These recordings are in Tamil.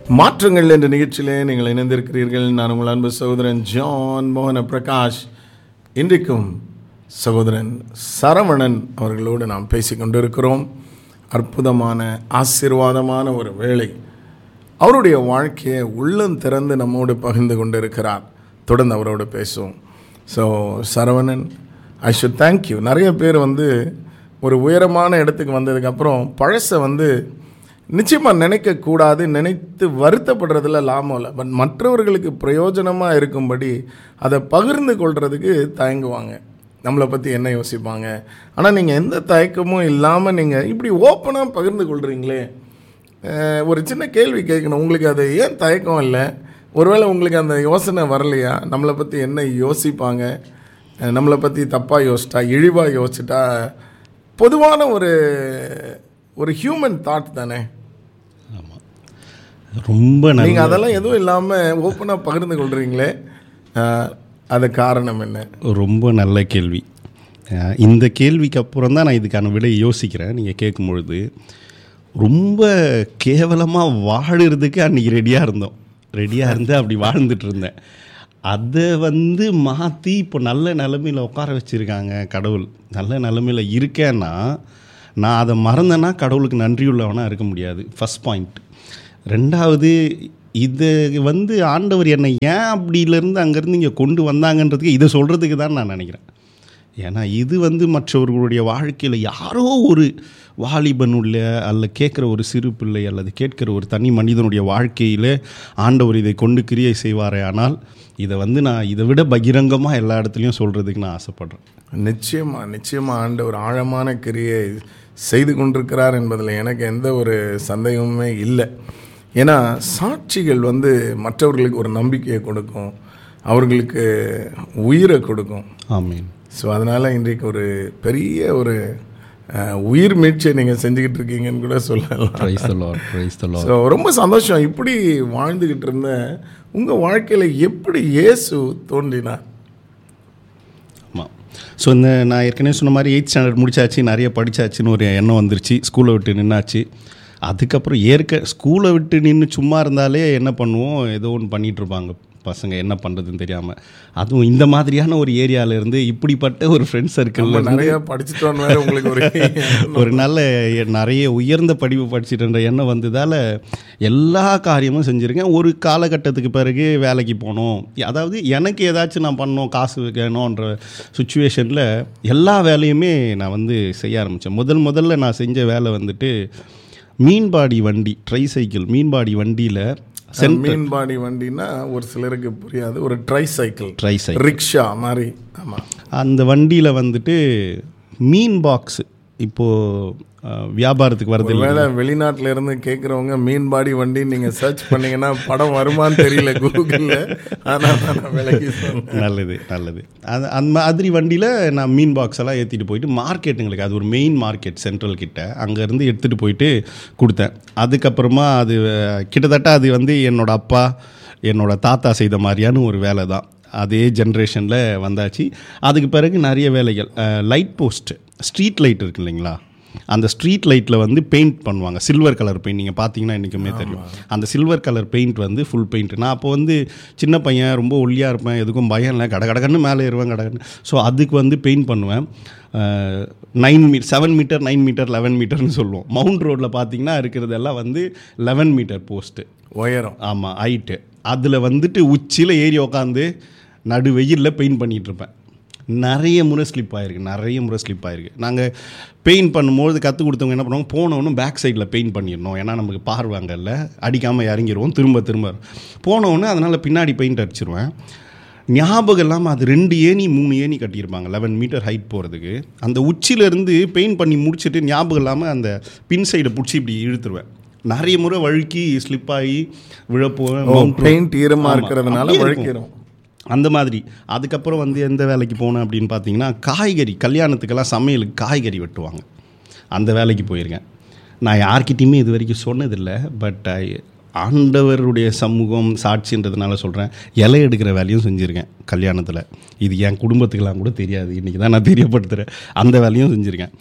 மாற்றங்கள் என்ற நிகழ்ச்சியிலே நீங்கள் இணைந்திருக்கிறீர்கள் நான் உங்கள் அன்பு சகோதரன் ஜான் மோகன பிரகாஷ் இன்றைக்கும் சகோதரன் சரவணன் அவர்களோடு நாம் பேசிக் கொண்டிருக்கிறோம் அற்புதமான ஆசீர்வாதமான ஒரு வேளை அவருடைய வாழ்க்கையை உள்ளம் திறந்து நம்மோடு பகிர்ந்து கொண்டிருக்கிறார் தொடர்ந்து அவரோடு பேசுவோம் so Saravanan I should thank you நிறைய பேர் வந்து ஒரு உயரமான இடத்துக்கு வந்ததுக்கப்புறம் பழசை வந்து நிச்சயமாக நினைக்கக்கூடாது நினைத்து வருத்தப்படுறதுல லாபம் இல்லை பட் மற்றவர்களுக்கு பிரயோஜனமாக இருக்கும்படி அதை பகிர்ந்து கொள்றதுக்கு தயங்குவாங்க நம்மளை பற்றி என்ன யோசிப்பாங்க ஆனால் நீங்கள் எந்த தயக்கமும் இல்லாமல் நீங்கள் இப்படி ஓப்பனாக பகிர்ந்து கொள்கிறீங்களே அஹ், ஒரு சின்ன கேள்வி கேட்கணும் உங்களுக்கு அது ஏன் தயக்கம் இல்லை ஒருவேளை உங்களுக்கு அந்த யோசனை வரலையா நம்மளை பற்றி என்ன யோசிப்பாங்க அஹ், நம்மளை பற்றி தப்பாக யோசிச்சிட்டா இழிவாக யோசிச்சிட்டா பொதுவான ஒரு ஒரு ஹியூமன் தாட் தானே ஆமாம் ரொம்ப நல்ல நீங்கள் அதெல்லாம் எதுவும் இல்லாமல் ஓப்பனாக பகிர்ந்து கொள்கிறீங்களே அஹ், அது காரணம் என்ன ரொம்ப நல்ல கேள்வி அஹ் இந்த கேள்விக்கு அப்புறம் தான் நான் இதுக்கான விடை யோசிக்கிறேன் நீங்கள் கேட்கும் பொழுது ரொம்ப கேவலமாக வாழுறதுக்கு அன்றைக்கி ரெடியாக இருந்தோம் ரெடியாக இருந்து அப்படி வாழ்ந்துட்டு இருந்தேன் அதை வந்து மாற்றி இப்போ நல்ல நிலமையில் உட்கார வச்சுருக்காங்க கடவுள் நல்ல நிலமையில் இருக்கேன்னா நான் அதை மறந்தேன்னா கடவுளுக்கு நன்றியுள்ளவனாக இருக்க முடியாது ஃபஸ்ட் பாயிண்ட் ரெண்டாவது இது வந்து ஆண்டவர் என்னை ஏன் அப்படியிலேருந்து அங்கேருந்து இங்கே கொண்டு வந்தாங்கன்றதுக்கு இதை சொல்கிறதுக்கு தான் நான் நினைக்கிறேன் ஏன்னா இது வந்து மற்றவர்களுடைய வாழ்க்கையில் யாரோ ஒரு வாலிபனுள்ள அல்ல கேட்குற ஒரு சிறு பிள்ளை அல்லது கேட்கிற ஒரு தனி மனிதனுடைய வாழ்க்கையில் ஆண்டவர் இதை கொண்டு கிரியை செய்வாரே ஆனால் இதை வந்து நான் இதை விட பகிரங்கமாக எல்லா இடத்துலையும் சொல்கிறதுக்கு நான் ஆசைப்பட்றேன் நிச்சயமா நிச்சயமா ஆண்ட ஒரு ஆழமான கிரியை செய்து கொண்டிருக்கிறார் என்பதில் எனக்கு எந்த ஒரு சந்தேகமுமே இல்லை ஏன்னா சாட்சிகள் வந்து மற்றவர்களுக்கு ஒரு நம்பிக்கையை கொடுக்கும் அவர்களுக்கு உயிரை கொடுக்கும் ஆமீன் ஸோ அதனால் இன்றைக்கு ஒரு பெரிய ஒரு அஹ், உயிர் மீட்சியை நீங்கள் செஞ்சுக்கிட்டு இருக்கீங்கன்னு கூட சொல்லலாம் praise lord praise lord so ரொம்ப சந்தோஷம் இப்படி வாழ்ந்துக்கிட்டு இருந்த உங்கள் வாழ்க்கையில் எப்படி இயேசு தோன்றினார் ஆமாம் ஸோ இந்த நான் ஏற்கனவே சொன்ன மாதிரி எயிட் ஸ்டாண்டர்ட் முடிச்சாச்சு நிறைய படிச்சாச்சுன்னு ஒரு எண்ணம் வந்துருச்சு ஸ்கூலை விட்டு நின்னாச்சு அதுக்கப்புறம் ஏற்க ஸ்கூலை விட்டு நின்று சும்மா இருந்தாலே என்ன பண்ணுவோம் ஏதோ ஒன்று பண்ணிட்டு இருப்பாங்க பசங்க என்ன பண்ணுறதுன்னு தெரியாமல் அதுவும் இந்த மாதிரியான ஒரு ஏரியால இருந்து இப்படிப்பட்ட ஒரு ஃப்ரெண்ட் சர்க்கிளில் நிறைய படிச்சுட்டோன்னு வேற உங்களுக்கு ஒரு ஒரு நல்ல நிறைய உயர்ந்த படிப்பு படிச்சுட்டுன்ற எண்ணம் வந்ததால் எல்லா காரியமும் செஞ்சுருக்கேன் ஒரு காலகட்டத்துக்கு பிறகு வேலைக்கு போகணும் அதாவது எனக்கு ஏதாச்சும் நான் பண்ணணும் காசு வைக்கணுன்ற சுச்சுவேஷனில் எல்லா வேலையுமே நான் வந்து செய்ய ஆரம்பித்தேன் முதல் முதல்ல நான் செஞ்ச வேலை வந்துட்டு மீன்பாடி வண்டி ட்ரை சைக்கிள் மீன்பாடி வண்டியில் சென் மீன்பாடி வண்டின்னா ஒரு சிலருக்கு புரியாது ஒரு tricycle tricycle rickshaw மாதிரி ஆமாம் அந்த வண்டியில் வந்துட்டு மீன் பாக்ஸ் இப்போது வியாபாரத்துக்கு வரது இல்லை ஒருவேளை வெளிநாட்டுல இருந்து கேட்குறவங்க மீன்பாடி வண்டி நீங்கள் சர்ச் பண்ணீங்கன்னா படம் வருமான்னு தெரியல கூகுளில் ஆனால் நான் விலைக்கு சொன்னேன் நல்லது நல்லது அது அந்த மாதிரி வண்டியில் நான் மீன் பாக்ஸ் எல்லாம் ஏற்றிட்டு போயிட்டு மார்க்கெட்டுங்களுக்கு அது ஒரு மெயின் மார்க்கெட் சென்ட்ரல் கிட்ட அங்கேருந்து எடுத்துகிட்டு போயிட்டு கொடுத்தேன் அதுக்கப்புறமா அது அஹ், கிட்டத்தட்ட அது வந்து என்னோட அப்பா என்னோட தாத்தா செய்த மாதிரியான ஒரு வேலை தான் அதே ஜென்ரேஷனில் வந்தாச்சு அதுக்கு பிறகு நிறைய வேலைகள் லைட் போஸ்ட் ஸ்ட்ரீட் லைட் இருக்கு இல்லைங்களா அந்த ஸ்ட்ரீட் லைட்டில் வந்து பெயிண்ட் பண்ணுவாங்க சில்வர் கலர் பெயிண்ட் நீங்கள் பார்த்தீங்கன்னா என்றைக்குமே தெரியும் அந்த சில்வர் கலர் பெயிண்ட் வந்து ஃபுல் பெயிண்ட் நான் அப்போ வந்து சின்ன பையன் ரொம்ப ஒல்லியாக இருப்பேன் எதுக்கும் பயம் இல்லை கட கடகன்னு மேலே ஏறுவேன் கடகடன்னு ஸோ அதுக்கு வந்து பெயிண்ட் பண்ணுவேன் nine meet seven metre nine metre eleven மீட்டர்னு சொல்லுவோம் மவுண்ட் ரோட்டில் பார்த்தீங்கன்னா இருக்கிறதெல்லாம் வந்து லெவன் மீட்டர் போஸ்ட்டு உயரம் ஆமாம் ஹைட்டு அதில் வந்துட்டு உச்சியில் ஏறி உக்காந்து நடு வெயிலில் பெயிண்ட் பண்ணிகிட்டு இருப்பேன் நிறைய முறை ஸ்லிப் ஆயிருக்கு நிறைய முறை ஸ்லிப் ஆயிருக்கு நாங்கள் பெயிண்ட் பண்ணும்போது கற்றுக் கொடுத்தவங்க என்ன பண்ணுவாங்க போனவொன்னும் பேக் சைடில் பெயிண்ட் பண்ணிடணும் ஏன்னா நமக்கு பார்வாங்கல்ல அடிக்காமல் இறங்கிடுவோம் திரும்ப திரும்ப போனவொன்னே அதனால் பின்னாடி பெயிண்ட் அடிச்சிருவேன் ஞாபகம் இல்லாமல் அது ரெண்டு ஏணி மூணு ஏணி கட்டியிருப்பாங்க லெவன் மீட்டர் ஹைட் போகிறதுக்கு அந்த உச்சியிலேருந்து பெயிண்ட் பண்ணி முடிச்சுட்டு ஞாபகம் இல்லாமல் அந்த பின் சைடை பிடிச்சி இப்படி இழுத்துருவேன் நிறைய முறை வழுக்கி ஸ்லிப் ஆகி விழப்போவேன் மவுண்ட் பெயிண்ட் ஈரமாக ஆமா, இருக்கிறதுனால அப்படியே இருக்கும். வழுக்கிறோம் அந்த மாதிரி அதுக்கப்புறம் வந்து எந்த வேலைக்கு போனேன் அப்படின்னு பார்த்தீங்கன்னா காய்கறி கல்யாணத்துக்கெல்லாம் சமையலுக்கு காய்கறி வெட்டுவாங்க அந்த வேலைக்கு போயிருக்கேன் நான் யார்கிட்டையுமே இது வரைக்கும் சொன்னதில்லை பட் ஆண்டவருடைய சமூகம் சாட்சின்றதுனால சொல்கிறேன் இலை எடுக்கிற வேலையும் செஞ்சுருக்கேன் கல்யாணத்தில் இது என் குடும்பத்துக்கெல்லாம் கூட தெரியாது இன்றைக்கி தான் நான் தெரியப்படுத்துகிறேன் அந்த வேலையும் செஞ்சுருக்கேன்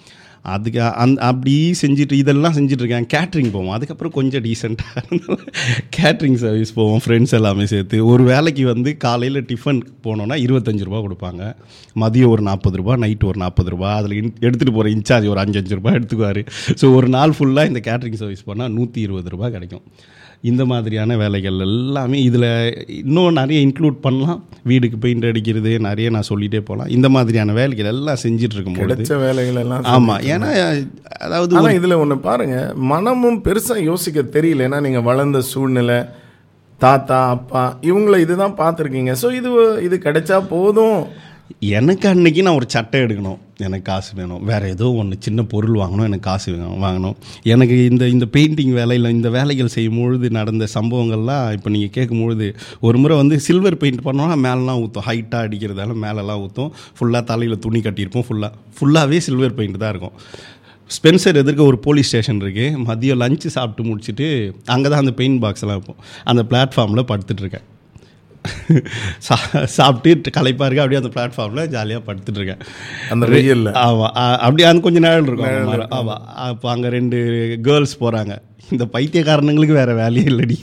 அதுக்கு அந் அப்படி செஞ்சுட்டு இதெல்லாம் செஞ்சுட்டு இருக்கேன் கேட்ரிங் போவோம் அதுக்கப்புறம் கொஞ்சம் டீசெண்டாக கேட்ரிங் சர்வீஸ் போவோம் ஃப்ரெண்ட்ஸ் எல்லாமே சேர்த்து ஒரு வேலைக்கு வந்து காலையில் டிஃபன் போனோன்னா இருபத்தஞ்சு ரூபா கொடுப்பாங்க மதியம் ஒரு நாற்பது ரூபா நைட்டு ஒரு நாற்பது ரூபா அதில் எடுத்துகிட்டு போகிற இன்சார்ஜ் ஒரு அஞ்சு அஞ்சு ரூபா எடுத்துக்குவார் ஸோ ஒரு நாள் ஃபுல்லாக இந்த கேட்ரிங் சர்வீஸ் போனால் நூற்றி இருபது ரூபா கிடைக்கும் இந்த மாதிரியான வேலைகள் எல்லாமே இதில் இன்னும் நிறைய இன்க்ளூட் பண்ணலாம் வீடுக்கு பெயிண்ட் அடிக்கிறது நிறைய நான் சொல்லிகிட்டே போகலாம் இந்த மாதிரியான வேலைகள் எல்லாம் செஞ்சுட்டு இருக்கும்போது கிடைச்ச வேலைகள் எல்லாம் ஆமாம் ஏன்னா அதாவது ஆனா இதுல ஒண்ணு பாருங்க மனமும் பெருசா யோசிக்க தெரியல ஏன்னா நீங்க வளர்ந்த சூழ்நிலை தாத்தா அப்பா இவங்கள இதுதான் பார்த்துருக்கீங்க ஸோ இது இது கிடைச்சா போதும் எனக்கு அன்னைக்கு நான் ஒரு சட்டை எடுக்கணும் எனக்கு காசு வேணும் வேறு ஏதோ ஒன்று சின்ன பொருள் வாங்கணும் எனக்கு காசு வேணும் வாங்கணும் எனக்கு இந்த இந்த பெயிண்டிங் வேலையில் இந்த வேலைகள் செய்யும் பொழுது நடந்த சம்பவங்கள்லாம் இப்போ நீங்கள் கேட்கும்பொழுது ஒரு முறை வந்து சில்வர் பெயிண்ட் பண்ணோன்னா மேலெலாம் ஊற்றும் ஹைட்டாக அடிக்கிறதால மேலெல்லாம் ஊற்றும் ஃபுல்லாக தலையில் துணி கட்டியிருப்போம் ஃபுல்லாக ஃபுல்லாகவே சில்வர் பெயிண்ட் தான் இருக்கும் ஸ்பென்சர் எதிர்க்க ஒரு போலீஸ் ஸ்டேஷன் இருக்குது மதியம் லஞ்சு சாப்பிட்டு முடிச்சுட்டு அங்கே தான் அந்த பெயிண்ட் பாக்ஸ் எல்லாம் இருக்கும் அந்த பிளாட்ஃபார்மில் படுத்துட்ருக்கேன் சா சாப்பிட்டு களைப்பாக இருக்கு அப்படியே அந்த பிளாட்ஃபார்மில் ஜாலியாக படுத்துட்டு இருக்கேன் அந்த வெயில்ல ஆமாம் அப்படியே அது கொஞ்சம் நிழல் இருக்கும் அந்த மரம். ஆமாம் அப்போ அங்கே ரெண்டு கேர்ள்ஸ் போகிறாங்க இந்த பைத்தியக்காரனுங்களுக்கு வேறு வேலையே இல்லடி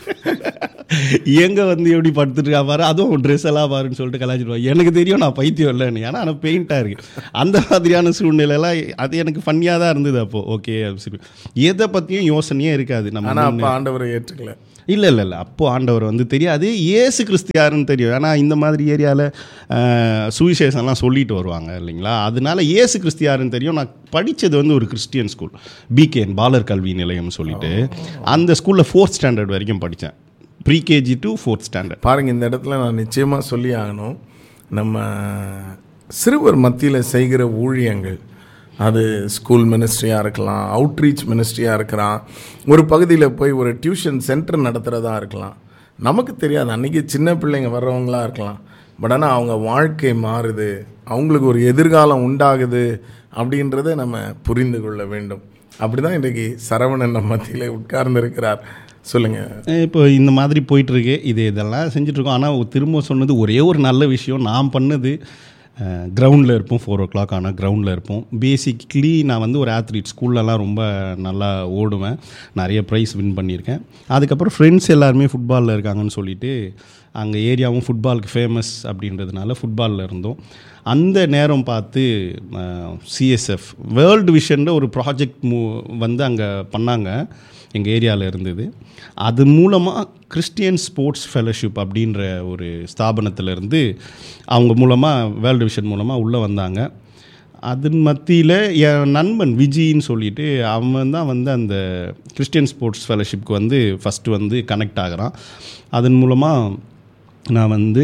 எங்கே வந்து எப்படி படுத்துட்டு இருக்கா பாரு அதுவும் ட்ரெஸ் எல்லாம் பாருன்னு சொல்லிட்டு கலாச்சிடுவாங்க எனக்கு தெரியும் நான் பைத்தியம் இல்லைன்னு ஏன்னா ஆனால் பெயிண்டாக இருக்கு அந்த மாதிரியான சூழ்நிலையெல்லாம் அது எனக்கு ஃபன்னியாக தான் இருந்தது அப்போது ஓகே சரி எதை பற்றியும் யோசனையே இருக்காது நம்ம ஆனா அப்ப ஆண்டவரை ஏற்றுக்கல இல்லை இல்லை இல்லை அப்போ ஆண்டவர் வந்து தெரியாது ஏசு கிறிஸ்து யாருன்னு தெரியும் ஏன்னா இந்த மாதிரி ஏரியாவில் சுவிசேஷம்லாம் சொல்லிட்டு வருவாங்க இல்லைங்களா அதனால ஏசு கிறிஸ்து யாருன்னு தெரியும் நான் படித்தது வந்து ஒரு கிறிஸ்டியன் ஸ்கூல் பிகேஎன் பாலர் கல்வி நிலையம்னு சொல்லிட்டு அந்த ஸ்கூலில் ஃபோர்த் ஸ்டாண்டர்ட் வரைக்கும் படித்தேன் ப்ரீகேஜி டு ஃபோர்த் ஸ்டாண்டர்ட் பாருங்க இந்த இடத்துல நான் நிச்சயமா சொல்லி ஆகணும் நம்ம சிறுவர் மத்தியில் செய்கிற ஊழியங்கள் அது ஸ்கூல் மினிஸ்ட்ரியாக இருக்கலாம் அவுட்ரீச் மினிஸ்ட்ரியாக இருக்கலாம் ஒரு பகுதியில் போய் ஒரு டியூஷன் சென்டர் நடத்துகிறதா இருக்கலாம் நமக்கு தெரியாது அன்றைக்கி சின்ன பிள்ளைங்க வர்றவங்களா இருக்கலாம் பட் ஆனால் அவங்க வாழ்க்கை மாறுது அவங்களுக்கு ஒரு எதிர்காலம் உண்டாகுது அப்படின்றத நம்ம புரிந்து கொள்ள வேண்டும் அப்படி தான் இன்றைக்கி சரவணன் நம்ம மத்தியில் உட்கார்ந்திருக்கிறார் சொல்லுங்கள் இப்போ இந்த மாதிரி போயிட்டுருக்கு இது இதெல்லாம் செஞ்சுட்ருக்கோம் ஆனால் திரும்ப சொன்னது ஒரே ஒரு நல்ல விஷயம் நான் பண்ணது கிரவுண்டில் இருப்போம் ஃபோர் ஓ கிளாக் ஆனால் கிரவுண்டில் இருப்போம் பேசிக்லி நான் வந்து ஒரு ஆத்லீட் ஸ்கூல்லலாம் ரொம்ப நல்லா ஓடுவேன் நிறைய ப்ரைஸ் வின் பண்ணியிருக்கேன் அதுக்கப்புறம் ஃப்ரெண்ட்ஸ் எல்லாருமே ஃபுட்பாலில் இருக்காங்கன்னு சொல்லிட்டு அங்கே ஏரியாவும் ஃபுட்பாலுக்கு ஃபேமஸ் அப்படின்றதுனால ஃபுட்பாலில் இருந்தோம் அந்த நேரம் பார்த்து சிஎஸ்எஃப் வேர்ல்டு விஷனில் ஒரு ப்ராஜெக்ட் மூ வந்து அங்கே பண்ணாங்க எங்கள் ஏரியாவில் இருந்தது அது மூலமாக கிறிஸ்டியன் ஸ்போர்ட்ஸ் ஃபெலோஷிப் அப்படின்ற ஒரு ஸ்தாபனத்திலேருந்து அவங்க மூலமாக வேர்ல்டு விஷன் மூலமாக உள்ளே வந்தாங்க அதன் மத்தியில் என் நண்பன் விஜின்னு சொல்லிட்டு அவன் தான் வந்து அந்த கிறிஸ்டியன் ஸ்போர்ட்ஸ் ஃபெலோஷிப்க்கு வந்து ஃபஸ்ட்டு வந்து கனெக்ட் ஆகிறான் அதன் மூலமாக நான் வந்து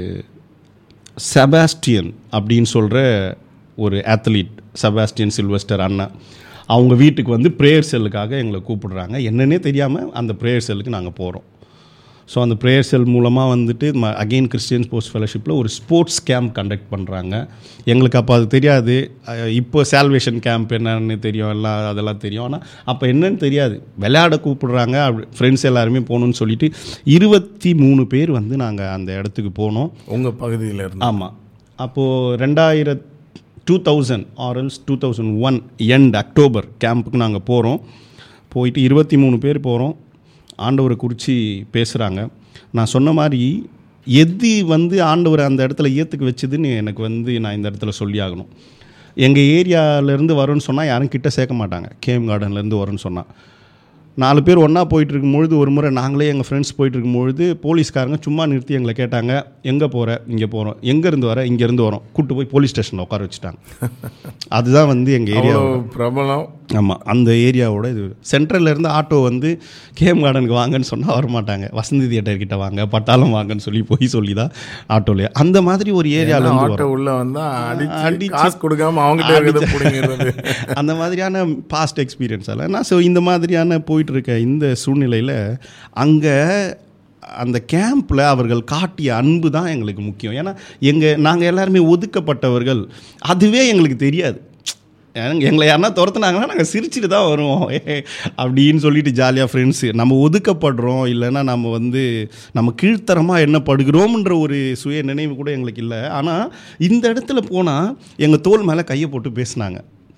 செபாஸ்டியன் அப்படின்னு சொல்கிற ஒரு ஆத்லீட் செபாஸ்டியன் சில்வஸ்டர் அண்ணன் அவங்க வீட்டுக்கு வந்து ப்ரேயர் செல்லுக்காக எங்களை கூப்பிடுறாங்க என்னன்னே தெரியாமல் அந்த ப்ரேயர் செல்லுக்கு நாங்கள் போகிறோம் ஸோ அந்த ப்ரேயர் செல் மூலமாக வந்துட்டு ம அகெயின் கிறிஸ்டியன் ஸ்போர்ட்ஸ் ஃபெலோஷிப்பில் ஒரு ஸ்போர்ட்ஸ் கேம்ப் கண்டக்ட் பண்ணுறாங்க எங்களுக்கு அப்போ அது தெரியாது அஹ் இப்போ சால்வேஷன் கேம்ப் என்னன்னு தெரியும் எல்லாம் அதெல்லாம் தெரியும் ஆனால் அப்போ என்னன்னு தெரியாது விளையாட கூப்பிடுறாங்க அப்படி ஃப்ரெண்ட்ஸ் எல்லாருமே போகணுன்னு சொல்லிட்டு இருபத்தி மூணு பேர் வந்து நாங்கள் அந்த இடத்துக்கு போனோம் உங்கள் பகுதியில் இருந்து ஆமாம் அப்போது ரெண்டாயிரத் டூ தௌசண்ட் ஆரல்ஸ் two thousand one end October கேம்புக்கு நாங்கள் போகிறோம் போயிட்டு இருபத்தி மூணு பேர் போகிறோம் ஆண்டவரை குறித்து பேசுகிறாங்க நான் சொன்ன மாதிரி எது வந்து ஆண்டவரை அந்த இடத்துல ஏற்றுக்க வச்சதுன்னு எனக்கு வந்து நான் இந்த இடத்துல சொல்லி ஆகணும் எங்கள் ஏரியாவிலேருந்து வரோன்னு சொன்னால் யாரும் கிட்ட சேர்க்க மாட்டாங்க கேம் கார்டன்லேருந்து வரோன்னு சொன்னால் நாலு பேர் ஒன்றா போயிட்டு இருக்கும்பொழுது ஒரு முறை நாங்களே எங்கள் ஃப்ரெண்ட்ஸ் போயிட்டு இருக்கும்பொழுது போலீஸ்காரங்க சும்மா நிறுத்தி எங்களை கேட்டாங்க எங்கே போகிற இங்கே போகிறோம் எங்கேருந்து வர இங்கேருந்து வரோம் கூட்டு போய் போலீஸ் ஸ்டேஷனில் உட்கார வச்சுட்டாங்க அதுதான் வந்து எங்கள் ஏரியா அவ்வளோ பிரபலம் ஆமாம் அந்த ஏரியாவோட இது சென்ட்ரல்ல இருந்து ஆட்டோ வந்து கேம் கார்டனுக்கு வாங்கன்னு சொன்னால் வரமாட்டாங்க வசந்தி தியேட்டர் கிட்ட வாங்க பட்டாளம் வாங்கன்னு சொல்லி போய் சொல்லி தான் ஆட்டோலேயே அந்த மாதிரி ஒரு ஏரியாவில் இருந்து ஆட்டோ வரோம் உள்ள வந்தா அடிச்சு அடிச்சு- காசு கொடுக்காம அவங்ககிட்ட இருக்கிறத பிடிங்கிறது அந்த மாதிரியான பாஸ்ட் எக்ஸ்பீரியன்ஸ் எல்லாம் நான் ஸோ இந்த மாதிரியான போயிட்டு இருக்க இந்த சூழ்நிலையில் அங்கே அந்த கேம்பில் அவர்கள் காட்டிய அன்பு தான் எங்களுக்கு முக்கியம் ஏன்னா எங்கள் நாங்கள் எல்லாருமே ஒதுக்கப்பட்டவர்கள் அதுவே எங்களுக்கு தெரியாது ஏன்னா எங்களை யாருன்னா துரத்துனாங்கன்னா நாங்கள் சிரிச்சுட்டு தான் வருவோம் அப்படின்னு சொல்லிட்டு ஜாலியாக ஃப்ரெண்ட்ஸு நம்ம ஒதுக்கப்படுறோம் இல்லைன்னா நம்ம வந்து நம்ம கீழ்த்தரமாக என்ன படுகிறோம்ன்ற ஒரு சுய நினைவு கூட எங்களுக்கு இல்லை ஆனால் இந்த இடத்துல போனால் எங்கள் தோல் மேலே கையை போட்டு பேசுனாங்க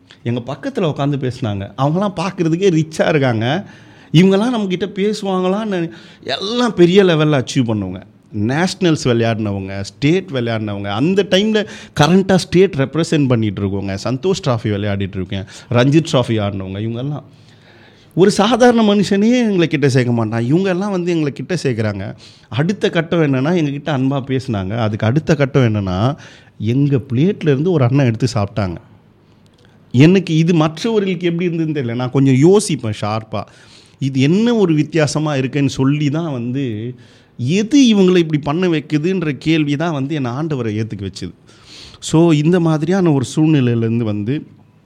எங்கள் பக்கத்தில் உட்காந்து பேசுனாங்க அவங்களாம் பார்க்குறதுக்கே ரிச்சாக இருக்காங்க இவங்கெல்லாம் நம்மக்கிட்ட பேசுவாங்களான்னு எல்லாம் பெரிய லெவலில் அச்சீவ் பண்ணுவாங்க நேஷ்னல்ஸ் விளையாடினவங்க ஸ்டேட் விளையாடினவங்க அந்த டைமில் கரண்ட்டாக ஸ்டேட் ரெப்ரசன்ட் பண்ணிகிட்டு இருக்கவங்க சந்தோஷ் ட்ராஃபி விளையாடிட்டு இருக்கேன் ரஞ்சித் ட்ராஃபி ஆடினவங்க இவங்கெல்லாம் ஒரு சாதாரண மனுஷனே எங்களை கிட்ட சேர்க்க மாட்டான் இவங்க எல்லாம் வந்து எங்களை கிட்ட சேர்க்குறாங்க அடுத்த கட்டம் என்னென்னா எங்ககிட்ட அன்பாக பேசுனாங்க அதுக்கு அடுத்த கட்டம் என்னென்னா எங்கள் பிளேட்லேருந்து ஒரு அண்ணன் எடுத்து சாப்பிட்டாங்க எனக்கு இது மற்றவர்களுக்கு எப்படி இருந்ததுன்னு தெரியல நான் கொஞ்சம் யோசிப்பேன் ஷார்ப்பாக இது என்ன ஒரு வித்தியாசமாக இருக்குன்னு சொல்லி தான் வந்து எது இவங்களை இப்படி பண்ண வைக்குதுன்ற கேள்வி தான் வந்து என் ஆண்டவரை ஏற்றுக்க வச்சுது ஸோ இந்த மாதிரியான ஒரு சூழ்நிலையிலேருந்து வந்து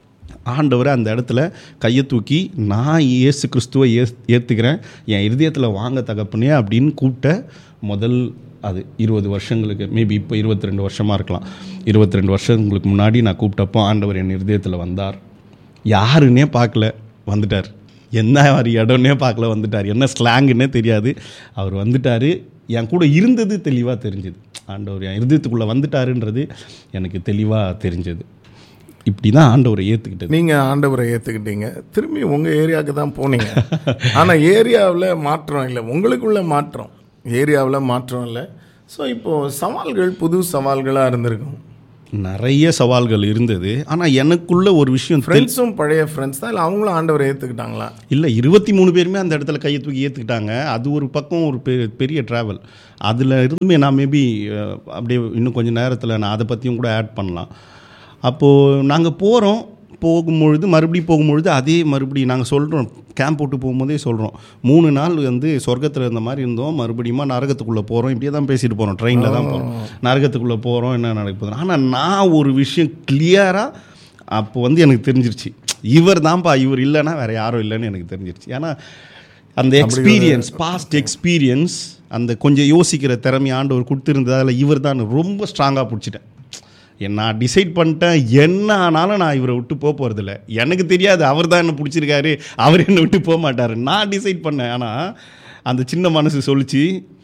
ஆண்டவரை அந்த இடத்துல கையை தூக்கி நான் இயேசு கிறிஸ்துவை ஏ ஏற்றுக்கிறேன் என் இருதயத்தில் வாங்க தகப்பனே அப்படின்னு கூப்பிட்ட முதல் அது இருபது வருஷங்களுக்கு மேபி இப்போ இருபத்தி ரெண்டு வருஷமாக இருக்கலாம் இருபத்தி ரெண்டு வருஷங்களுக்கு முன்னாடி நான் கூப்பிட்டப்போ ஆண்டவர் என் இருதயத்தில் வந்தார் யாருன்னே பார்க்கல வந்துட்டார் என்ன மாதிரி இடம்னே பார்க்கல வந்துட்டார் என்ன ஸ்லாங்குன்னே தெரியாது அவர் வந்துட்டார் என் கூட இருந்தது தெளிவாக தெரிஞ்சுது ஆண்டவர் என் இருதயத்துக்குள்ளே வந்துட்டாருன்றது எனக்கு தெளிவாக தெரிஞ்சது இப்படி தான் ஆண்டவரை ஏற்றுக்கிட்டது நீங்கள் ஆண்டவரை ஏற்றுக்கிட்டீங்க திரும்பி உங்கள் ஏரியாவுக்கு தான் போனீங்க ஆனால் ஏரியாவில் மாற்றம் இல்லை உங்களுக்குள்ள மாற்றம் ஏரியாவில் மாற்றம் இல்லை ஸோ இப்போது சவால்கள் புது சவால்களாக இருந்திருக்கும் நிறைய சவால்கள் இருந்தது ஆனால் எனக்குள்ள ஒரு விஷயம் தெரி- ஃப்ரெண்ட்ஸும் பழைய ஃப்ரெண்ட்ஸ் தான் இல்லை அவங்களும் ஆண்டவரை ஏற்றுக்கிட்டாங்களா இல்லை இருபத்தி மூணு பேருமே அந்த இடத்துல கையை தூக்கி ஏற்றுக்கிட்டாங்க அது ஒரு பக்கம் ஒரு பெ பெரிய ட்ராவல் அதில் இருந்துமே நான் மேபி அப்படியே இன்னும் கொஞ்சம் நேரத்தில் நான் அதை பற்றியும் கூட ஆட் பண்ணலாம் அப்போது நாங்கள் போகிறோம் போகும்பொழுது மறுபடியும் போகும்பொழுது அதே மறுபடியும் நாங்கள் சொல்கிறோம் கேம்ப் போட்டு போகும்போதே சொல்கிறோம் மூணு நாள் வந்து சொர்க்கத்தில் இருந்த மாதிரி இருந்தோம் மறுபடியும் நரகத்துக்குள்ளே போகிறோம் இப்படியே தான் பேசிட்டு போகிறோம் ட்ரெயினில் தான் போகிறோம் நரகத்துக்குள்ளே போகிறோம் என்ன நடக்க போகுது ஆனால் நான் ஒரு விஷயம் கிளியராக அப்போ வந்து எனக்கு தெரிஞ்சிருச்சு இவர் தான்ப்பா இவர் இல்லைன்னா வேறு யாரும் இல்லைன்னு எனக்கு தெரிஞ்சிருச்சு ஏன்னா அந்த எக்ஸ்பீரியன்ஸ் பாஸ்ட் எக்ஸ்பீரியன்ஸ் அந்த கொஞ்சம் யோசிக்கிற திறமை ஆண்டவர் கொடுத்துருந்ததால இவர் தான் ரொம்ப ஸ்ட்ராங்காக பிடிச்சிட்டேன் என் நான் டிசைட் பண்ணிட்டேன் என்ன ஆனாலும் நான் இவரை விட்டு போக போகிறதில்ல எனக்கு தெரியாது அவர் தான் என்ன பிடிச்சிருக்காரு அவர் என்னை விட்டு போக மாட்டார் நான் டிசைட் பண்ணேன் ஆனால் அந்த சின்ன மனசு சொல்லிச்சு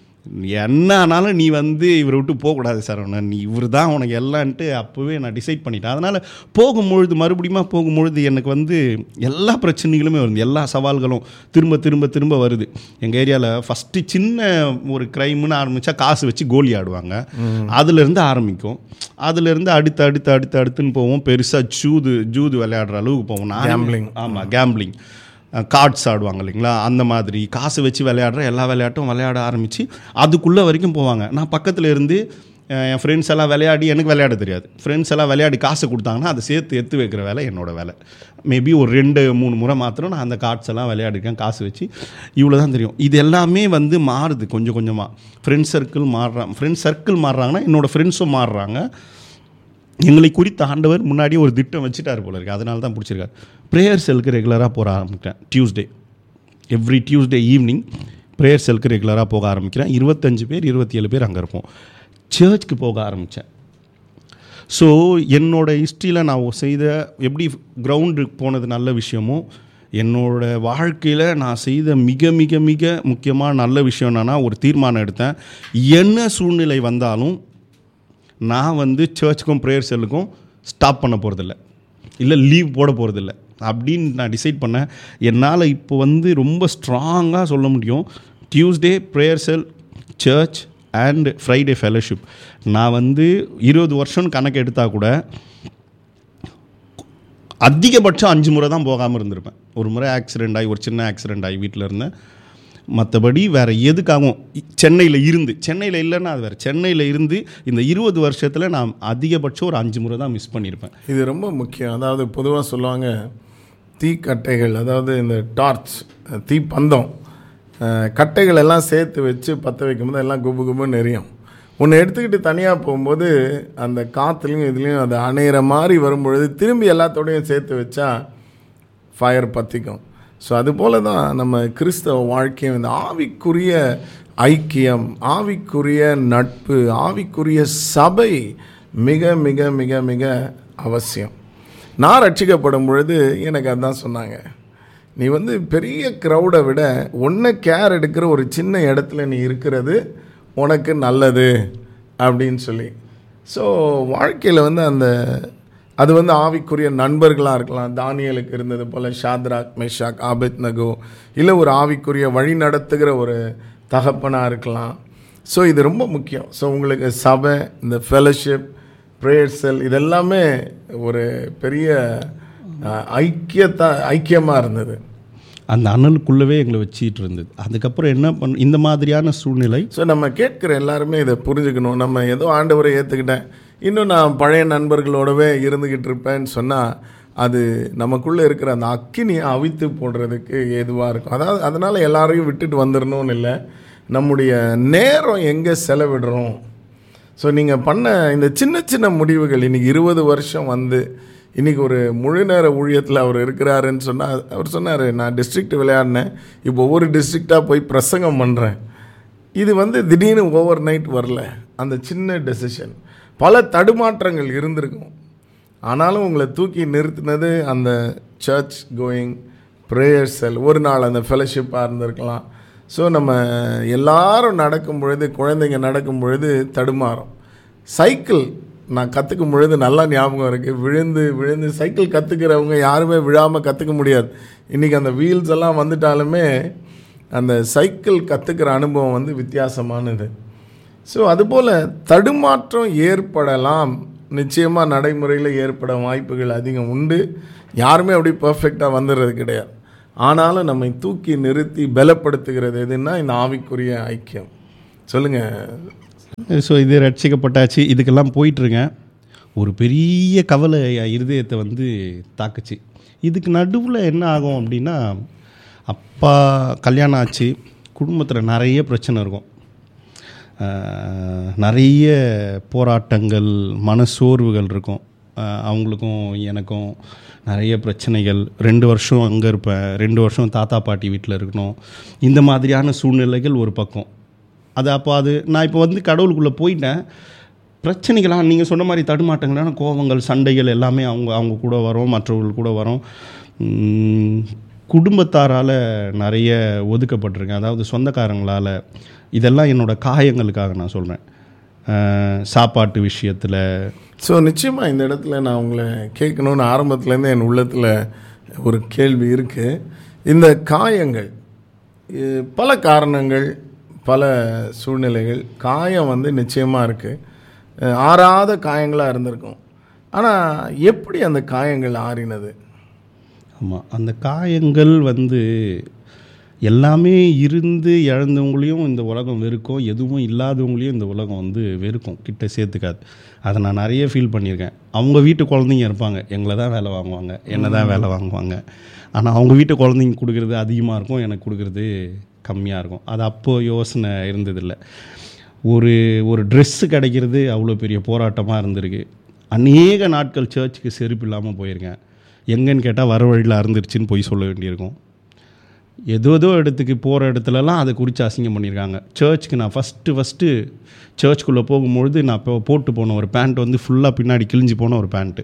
என்ன ஆனாலும் நீ வந்து இவரை விட்டு போகக்கூடாது சரவணன் நீ இவர் தான் உனக்கு எல்லான்ட்டு அப்போவே நான் டிசைட் பண்ணிட்டேன் அதனால் போகும்பொழுது மறுபடியும் போகும்பொழுது எனக்கு வந்து எல்லா பிரச்சனைகளுமே வருது எல்லா சவால்களும் திரும்ப திரும்ப திரும்ப வருது எங்கள் ஏரியாவில் ஃபஸ்ட்டு சின்ன ஒரு க்ரைம்னு ஆரம்பித்தா காசு வச்சு கோலி ஆடுவாங்க அதுலேருந்து ஆரம்பிக்கும் அதுலேருந்து அடுத்து அடுத்து அடுத்து அடுத்துன்னு போவோம் பெருசாக ஜூது ஜூது விளையாடுற அளவுக்கு போவோம் Gambling. ஆமாம் கேம்பிளிங் கார்ட்ஸ் ஆடுவாங்க இல்லைங்களா அந்த மாதிரி காசு வச்சு விளையாடுற எல்லா விளையாட்டும் விளையாட ஆரம்பித்து அதுக்குள்ளே வரைக்கும் போவாங்க நான் பக்கத்தில் இருந்து அஹ், என் ஃப்ரெண்ட்ஸ் எல்லாம் விளையாடி எனக்கு விளையாட தெரியாது ஃப்ரெண்ட்ஸ் எல்லாம் விளையாடி காசு கொடுத்தாங்கன்னா அதை சேர்த்து எடுத்து வைக்கிற வேலை என்னோட வேலை மேபி ஒரு ரெண்டு மூணு முறை மாத்திரம் நான் அந்த கார்ட்ஸ் எல்லாம் விளையாடிருக்கேன் காசு வச்சு இவ்வளோ தான் தெரியும் இது எல்லாமே வந்து மாறுது கொஞ்சம் கொஞ்சமாக ஃப்ரெண்ட்ஸ் சர்க்கிள் மாறுறாங்க ஃப்ரெண்ட்ஸ் சர்க்கிள் மாறுறாங்கன்னா என்னோடய ஃப்ரெண்ட்ஸும் மாறுறாங்க எங்களை குறித்த ஆண்டவர் முன்னாடியே ஒரு திட்டம் வச்சுட்டார் போல இருக்கு அதனால தான் பிடிச்சிருக்காரு ப்ரேயர் செல்லுக்கு ரெகுலராக போக ஆரம்பிக்கிறேன் Tuesday every Tuesday evening prayer செல்லுக்கு ரெகுலராக போக ஆரம்பிக்கிறேன் இருபத்தஞ்சு பேர் இருபத்தி ஏழு பேர் அங்கே இருப்போம் சர்ச்சுக்கு போக ஆரம்பித்தேன் ஸோ என்னோட ஹிஸ்ட்ரியில் நான் செய்த எப்படி கிரவுண்டுக்கு போனது நல்ல விஷயமோ என்னோட வாழ்க்கையில் நான் செய்த மிக மிக மிக முக்கியமான நல்ல விஷயம் என்னன்னா ஒரு தீர்மானம் எடுத்தேன் என்ன சூழ்நிலை வந்தாலும் நான் வந்து சர்ச்சுக்கும் ப்ரேயர் செல்லுக்கும் ஸ்டாப் பண்ண போகிறதில்ல இல்லை லீவ் போட போகிறதில்ல அப்படின்னு நான் டிசைட் பண்ணேன் என்னால் இப்போ வந்து ரொம்ப ஸ்ட்ராங்காக சொல்ல முடியும் Tuesday prayer cell church and Friday fellowship நான் வந்து இருபது வருஷம் கணக்கு எடுத்தால் கூட அதிகபட்சம் அஞ்சு முறை தான் போகாமல் இருந்திருப்பேன் ஒரு முறை ஆக்சிடெண்ட் ஆகி ஒரு சின்ன ஆக்சிடெண்ட் ஆகி வீட்டில் இருந்தேன் மற்றபடி வேறு எதுக்காகவும் சென்னையில் இருந்து சென்னையில் இல்லைன்னா அது வேறு சென்னையில் இருந்து இந்த இருபது வருஷத்தில் நான் அதிகபட்சம் ஒரு அஞ்சு முறை தான் மிஸ் பண்ணியிருப்பேன் இது ரொம்ப முக்கியம் அதாவது பொதுவாக சொல்லுவாங்க தீக்கட்டைகள் அதாவது இந்த டார்ச் தீப்பந்தம் அஹ், கட்டைகள் எல்லாம் சேர்த்து வச்சு பற்ற வைக்கும்போது எல்லாம் குபு குபுன்னு எரியும் ஒன்று எடுத்துக்கிட்டு தனியாக போகும்போது அந்த காற்றுலையும் இதுலேயும் அது அணையிற மாதிரி வரும்பொழுது திரும்பி எல்லாத்தோடையும் சேர்த்து வச்சா ஃபயர் பற்றிக்கும் ஸோ அதுபோல தான் நம்ம கிறிஸ்தவ வாழ்க்கையும் இந்த ஆவிக்குரிய ஐக்கியம் ஆவிக்குரிய நட்பு ஆவிக்குரிய சபை மிக மிக மிக மிக அவசியம் நான் ரட்சிக்கப்படும் பொழுது எனக்கு அதான் சொன்னாங்க நீ வந்து பெரிய க்ரௌடை விட ஒன்றை கேர் எடுக்கிற ஒரு சின்ன இடத்துல நீ இருக்கிறது உனக்கு நல்லது அப்படின்னு சொல்லி ஸோ வாழ்க்கையில் வந்து அந்த அது வந்து ஆவிக்குரிய நண்பர்களாக இருக்கலாம் தானியலுக்கு இருந்தது போல் ஷாத்ராக் மெஷாக் ஆபத் நகோ இல்லை ஒரு ஆவிக்குரிய வழி நடத்துகிற ஒரு தகப்பனாக இருக்கலாம் ஸோ இது ரொம்ப முக்கியம் ஸோ உங்களுக்கு சபை இந்த ஃபெலோஷிப் ப்ரேயர் செல் இதெல்லாமே ஒரு பெரிய அஹ், ஐக்கியத்தா ஐக்கியமாக இருந்தது அந்த அனலுக்குள்ளவே எங்களை வச்சிட்டு இருந்தது அதுக்கப்புறம் என்ன பண்ண இந்த மாதிரியான சூழ்நிலை ஸோ நம்ம கேட்குற எல்லாருமே இதை புரிஞ்சுக்கணும் நம்ம ஏதோ ஆண்டவரை ஏற்றுக்கிட்டேன் இன்னும் நான் பழைய நண்பர்களோடவே இருந்துக்கிட்டு இருப்பேன்னு சொன்னால் அது நமக்குள்ளே இருக்கிற அந்த அக்கினியை அவித்து போடுறதுக்கு ஏதுவாக இருக்கும் அதாவது அதனால் எல்லாரையும் விட்டுட்டு வந்துடணும்னு இல்லை நம்முடைய நேரம் எங்கே செலவிடுறோம் ஸோ நீங்கள் பண்ண இந்த சின்ன சின்ன முடிவுகள் இன்றைக்கி இருபது வருஷம் வந்து இன்றைக்கி ஒரு முழு நேர ஊழியத்தில் அவர் இருக்கிறாருன்னு சொன்னால் அவர் சொன்னார் நான் டிஸ்ட்ரிக்ட் விளையாடினேன் இப்போ ஒவ்வொரு டிஸ்ட்ரிக்டாக போய் பிரசங்கம் பண்ணுறேன் இது வந்து திடீர்னு ஓவர் நைட் வரல அந்த சின்ன டெசிஷன் பல தடுமாற்றங்கள் இருந்திருக்கும் ஆனாலும் உங்களை தூக்கி நிறுத்தினது அந்த சர்ச் கோயிங் ப்ரேயர் செல் ஒரு நாள் அந்த ஃபெலோஷிப்பாக இருந்திருக்கலாம் ஸோ நம்ம எல்லாரும் நடக்கும் பொழுது குழந்தைங்க நடக்கும் பொழுது தடுமாறும் சைக்கிள் நான் கற்றுக்கும் பொழுது நல்லா ஞாபகம் இருக்குது விழுந்து விழுந்து சைக்கிள் கற்றுக்கிறவங்க யாருமே விழாமல் கற்றுக்க முடியாது இன்றைக்கி அந்த வீல்ஸ் எல்லாம் வந்துட்டாலுமே அந்த சைக்கிள் கற்றுக்கிற அனுபவம் வந்து வித்தியாசமானது ஸோ அதுபோல் தடுமாற்றம் ஏற்படலாம் நிச்சயமாக நடைமுறையில் ஏற்பட வாய்ப்புகள் அதிகம் உண்டு யாருமே அப்படி பர்ஃபெக்டாக வந்துடுறது கிடையாது ஆனாலும் நம்மை தூக்கி நிறுத்தி பலப்படுத்துகிறது எதுன்னா இந்த ஆவிக்குரிய ஐக்கியம் சொல்லுங்கள் ஸோ இது ரட்சிக்கப்பட்டாச்சு இதுக்கெல்லாம் போயிட்டுருக்கேன் ஒரு பெரிய கவலை என் இருதயத்தை வந்து தாக்குச்சு இதுக்கு நடுவில் என்ன ஆகும் அப்படின்னா அப்பா கல்யாணம் ஆச்சு குடும்பத்தில் நிறைய பிரச்சனை இருக்கும் ஆஹ், நிறைய போராட்டங்கள் மனசோர்வுகள் இருக்கும் ஆஹ், அவங்களுக்கும் எனக்கும் நிறைய பிரச்சனைகள் ரெண்டு வருஷம் அங்கே இருப்பேன் ரெண்டு வருஷம் தாத்தா பாட்டி வீட்டில் இருக்கணும் இந்த மாதிரியான சூழ்நிலைகள் ஒரு பக்கம் அது அப்போ அது நான் இப்போ வந்து கடவுளுக்குள்ளே போயிட்டேன் பிரச்சனைகளாக நீங்கள் சொன்ன மாதிரி தடுமாட்டங்களான கோபங்கள் சண்டைகள் எல்லாமே அவங்க அவங்க கூட வரும் மற்றவர்கள் கூட வரும் உம், குடும்பத்தாரால் நிறைய ஒதுக்கப்பட்டிருக்கேன் அதாவது சொந்தக்காரங்களால் இதெல்லாம் என்னோடய காயங்களுக்காக நான் சொல்கிறேன் சாப்பாட்டு விஷயத்தில் ஸோ நிச்சயமாக இந்த இடத்துல நான் உங்களை கேட்கணும்னு ஆரம்பத்துலேருந்து என் உள்ளத்தில் ஒரு கேள்வி இருக்குது இந்த காயங்கள் இ- பல காரணங்கள் பல சூழ்நிலைகள் காயம் வந்து நிச்சயமாக இருக்குது ஆறாத காயங்களாக இருந்திருக்கும் ஆனால் எப்படி அந்த காயங்கள் ஆறினது ஆமாம் அந்த காயங்கள் வந்து எல்லாமே இருந்து இழந்தவங்களையும் இந்த உலகம் வெறுக்கும் எதுவும் இல்லாதவங்களையும் இந்த உலகம் வந்து வெறுக்கும் கிட்ட சேர்த்துக்காது அதை நான் நிறைய ஃபீல் பண்ணியிருக்கேன் அவங்க வீட்டு குழந்தைங்க இருப்பாங்க எங்களை தான் வேலை வாங்குவாங்க என்னை தான் வேலை வாங்குவாங்க ஆனால் அவங்க வீட்டு குழந்தைங்க கொடுக்குறது அதிகமாக இருக்கும் எனக்கு கொடுக்குறது கம்மியாக இருக்கும் அது அப்போது யோசனை இருந்ததில்லை ஒரு ஒரு ட்ரெஸ்ஸு கிடைக்கிறது அவ்வளோ பெரிய போராட்டமாக இருந்திருக்கு அநேக நாட்கள் சர்ச்சுக்கு செருப்பு இல்லாமல் போயிருக்கேன் எங்கன்னு கேட்டால் வர வழியில் அறந்துருச்சுன்னு போய் சொல்ல வேண்டியிருக்கும் ஏதோ ஏதோ இடத்துக்கு போகிற இடத்துலலாம் அதை குறித்து அசிங்கம் பண்ணியிருக்காங்க சர்ச்சுக்கு நான் ஃபஸ்ட்டு ஃபஸ்ட்டு சர்ச்சுக்குள்ளே போகும்பொழுது நான் இப்போ போட்டு போன ஒரு பேண்ட் வந்து ஃபுல்லாக பின்னாடி கிழிஞ்சு போன ஒரு பேண்ட்டு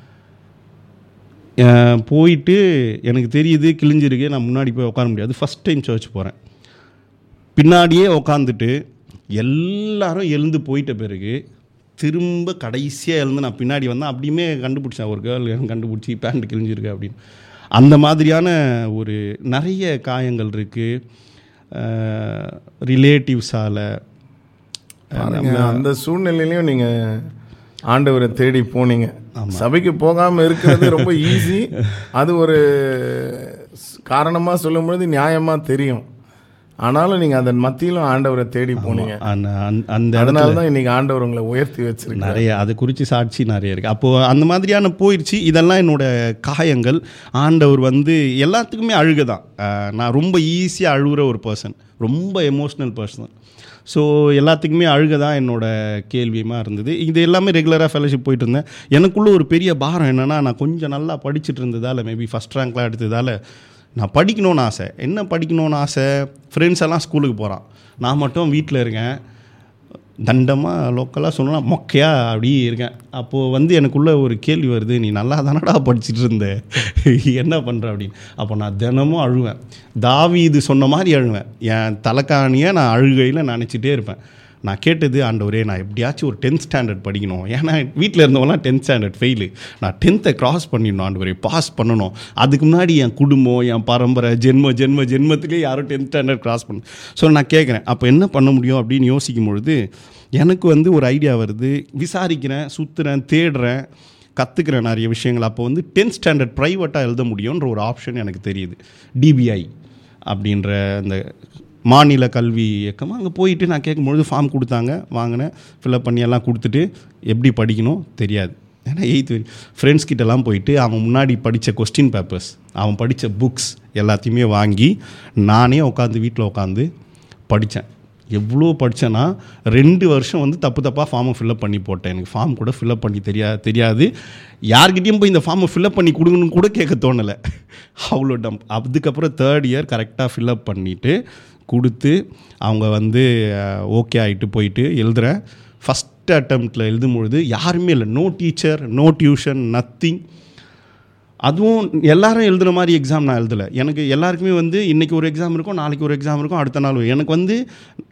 போயிட்டு எனக்கு தெரியுது கிழிஞ்சிருக்கு நான் முன்னாடி போய் உட்கார முடியாது ஃபஸ்ட் டைம் சர்ச் போகிறேன் பின்னாடியே உக்காந்துட்டு எல்லாரும் எழுந்து போயிட்ட பிறகு திரும்ப கடைசியாக எழுந்து நான் பின்னாடி வந்தேன் அப்படியுமே கண்டுபிடிச்சேன் ஒரு கேர்ள் எனக்கு கண்டுபிடிச்சி பேண்ட் கிழிஞ்சிருக்கு அப்படின்னு அந்த மாதிரியான ஒரு நிறைய காயங்கள் இருக்குது ரிலேட்டிவ்ஸால் பாருங்க, அந்த சூழ்நிலையிலையும் நீங்கள் ஆண்டவரை தேடி போனீங்க சபைக்கு போகாமல் இருக்கிறது ரொம்ப ஈஸி அது ஒரு காரணமாக சொல்லும்பொழுது நியாயமாக தெரியும் ஆனாலும் நீங்கள் அதன் மத்தியிலும் ஆண்டவரை தேடி போனீங்க அந்த அந்த- அந்த அதனால தான் இன்னைக்கு ஆண்டவர் உங்களை உயர்த்தி வச்சிருக்காரு நிறைய அது குறித்து சாட்சி நிறைய இருக்குது அப்போது அந்த மாதிரியான போயிடுச்சு இதெல்லாம் என்னோட காயங்கள் ஆண்டவர் வந்து எல்லாத்துக்குமே அழுக தான் அஹ் நான் ரொம்ப ஈஸியாக அழுகுற ஒரு பர்சன் ரொம்ப எமோஷ்னல் பர்சன் ஸோ எல்லாத்துக்குமே அழுக தான் என்னோட கேள்வியமாக இருந்தது இது எல்லாமே ரெகுலராக ஃபெலோஷிப் போயிட்டு இருந்தேன் எனக்குள்ள ஒரு பெரிய பாரம் என்னென்னா நான் கொஞ்சம் நல்லா படிச்சுட்டு இருந்ததால் மேபி ஃபஸ்ட் ரேங்க்லாம் எடுத்ததால் நான் படிக்கணும்னு ஆசை என்ன படிக்கணும்னு ஆசை ஃப்ரெண்ட்ஸ் எல்லாம் ஸ்கூலுக்கு போகிறான் நான் மட்டும் வீட்டில் இருக்கேன் தண்டமாக லோக்கலாக சொல்லலாம் மொக்கையாக அப்படியே இருக்கேன் அப்போது வந்து எனக்குள்ள ஒரு கேள்வி வருது நீ நல்லா தானடா படிச்சுட்டு இருந்த என்ன பண்ணுற அப்படின்னு அப்போ நான் தினமும் அழுவேன் தாவி இது சொன்ன மாதிரி அழுவேன் என் தலைக்காணியை நான் அழுகையில் நினச்சிட்டே இருப்பேன் நான் கேட்டது ஆண்டவரே நான் எப்படியாச்சும் ஒரு டென்த் ஸ்டாண்டர்ட் படிக்கணும் ஏன்னா வீட்டில் இருந்தவங்களாம் டென்த் ஸ்டாண்டர்ட் ஃபெயிலு நான் டென்த்தை கிராஸ் பண்ணிடணும் ஆண்டவரே பாஸ் பண்ணணும் அதுக்கு முன்னாடி என் குடும்பம் என் பரம்பரை ஜென்ம ஜென்ம ஜென்மத்திலே யாரும் டென்த் ஸ்டாண்டர்ட் கிராஸ் பண்ணணும் ஸோ நான் கேட்குறேன் அப்போ என்ன பண்ண முடியும் அப்படின்னு யோசிக்கும் பொழுது எனக்கு வந்து ஒரு ஐடியா வருது விசாரிக்கிறேன் சுற்றுறேன் தேடுறேன் கற்றுக்கிறேன் நிறைய விஷயங்கள் அப்போ வந்து டென்த் ஸ்டாண்டர்ட் ப்ரைவேட்டாக எழுத முடியுன்ற ஒரு ஆப்ஷன் எனக்கு தெரியுது டிபிஐ அப்படின்ற அந்த மாநில கல்வி இயக்கம் அங்கே போயிட்டு நான் கேட்கும்பொழுது ஃபார்ம் கொடுத்தாங்க வாங்கினேன் ஃபில்அப் பண்ணி எல்லாம் கொடுத்துட்டு எப்படி படிக்கணும் தெரியாது ஏன்னா எயித்து ஃப்ரெண்ட்ஸ் கிட்டலாம் போயிட்டு அவன் முன்னாடி படித்த கொஸ்டின் பேப்பர்ஸ் அவன் படித்த புக்ஸ் எல்லாத்தையுமே வாங்கி நானே உட்காந்து வீட்டில் உட்காந்து படித்தேன் எவ்வளோ படித்தேன்னா ரெண்டு வருஷம் வந்து தப்பு தப்பாக ஃபார்மை ஃபில்அப் பண்ணி போட்டேன் எனக்கு ஃபார்ம் கூட ஃபில்அப் பண்ணி தெரியா தெரியாது யார்கிட்டயும் போய் இந்த ஃபார்மை ஃபில்அப் பண்ணி கொடுங்கன்னு கூட கேட்க தோணலை அவ்வளோ டம் அதுக்கப்புறம் தேர்ட் இயர் கரெக்டாக ஃபில்அப் பண்ணிவிட்டு கொடுத்து அவங்க வந்து ஓகே ஆகிட்டு போயிட்டு எழுதுகிறேன் ஃபஸ்ட் அட்டம்ப்டில் எழுதும்பொழுது யாருமே இல்லை no teacher no tuition nothing அதுவும் எல்லாரும் எழுதுன மாதிரி எக்ஸாம் நான் எழுதலை எனக்கு எல்லாருக்குமே வந்து இன்றைக்கி ஒரு எக்ஸாம் இருக்கும் நாளைக்கு ஒரு எக்ஸாம் இருக்கும் அடுத்த நாள் ஒரு- எனக்கு வந்து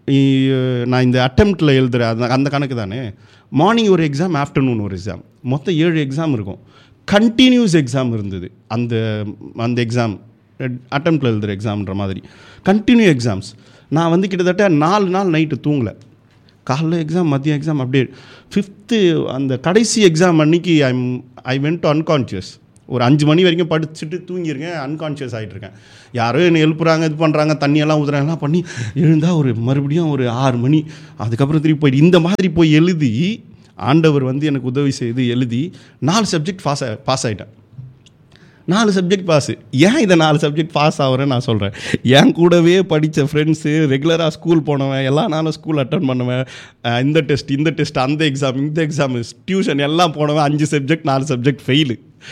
இ- நான் இந்த அட்டம்ப்டில் எழுதுகிறேன் அந்த அந்த கணக்கு தானே மார்னிங் ஒரு எக்ஸாம் ஆஃப்டர்நூன் ஒரு எக்ஸாம் மொத்தம் ஏழு எக்ஸாம் இருக்கும் கண்டினியூஸ் எக்ஸாம் இருந்தது அந்த அந்த எக்ஸாம் அட்டம்ப்டில் எழுதுகிற எக்ஸாம்ன்ற மாதிரி கண்டினியூ எக்ஸாம்ஸ் நான் வந்து கிட்டத்தட்ட நாலு நாள் நைட்டு தூங்கலை காலைல எக்ஸாம் மதியம் எக்ஸாம் அப்படியே ஃபிஃப்த்து அந்த கடைசி எக்ஸாம் அன்னைக்கு I'm I went to unconscious ஒரு அஞ்சு மணி வரைக்கும் படிச்சுட்டு தூங்கியிருக்கேன் அன்கான்ஷியஸ் ஆகிட்டுருக்கேன் யாரோ என்னை எழுப்புறாங்க இது பண்ணுறாங்க தண்ணியெல்லாம் ஊதுறாங்கலாம் பண்ணி எழுந்தால் ஒரு மறுபடியும் ஒரு ஆறு மணி அதுக்கப்புறம் திருப்பி போயிட்டு இந்த மாதிரி போய் எழுதி ஆண்டவர் வந்து எனக்கு உதவி செய்து எழுதி நாலு சப்ஜெக்ட் பாஸ் பாஸ் ஆகிட்டேன் நாலு சப்ஜெக்ட் பாஸ் ஏன் இதை நாலு சப்ஜெக்ட் பாஸ் ஆகிறேன்னு நான் சொல்கிறேன் என் கூடவே படித்த ஃப்ரெண்ட்ஸு ரெகுலராக ஸ்கூல் போனவன் எல்லா நாளும் ஸ்கூல் அட்டன் பண்ணுவேன் அஹ் இந்த டெஸ்ட் இந்த டெஸ்ட் அந்த எக்ஸாம் இந்த எக்ஸாம் டியூஷன் எல்லாம் போனவன் அஞ்சு சப்ஜெக்ட் நாலு சப்ஜெக்ட் ஃபெயிலு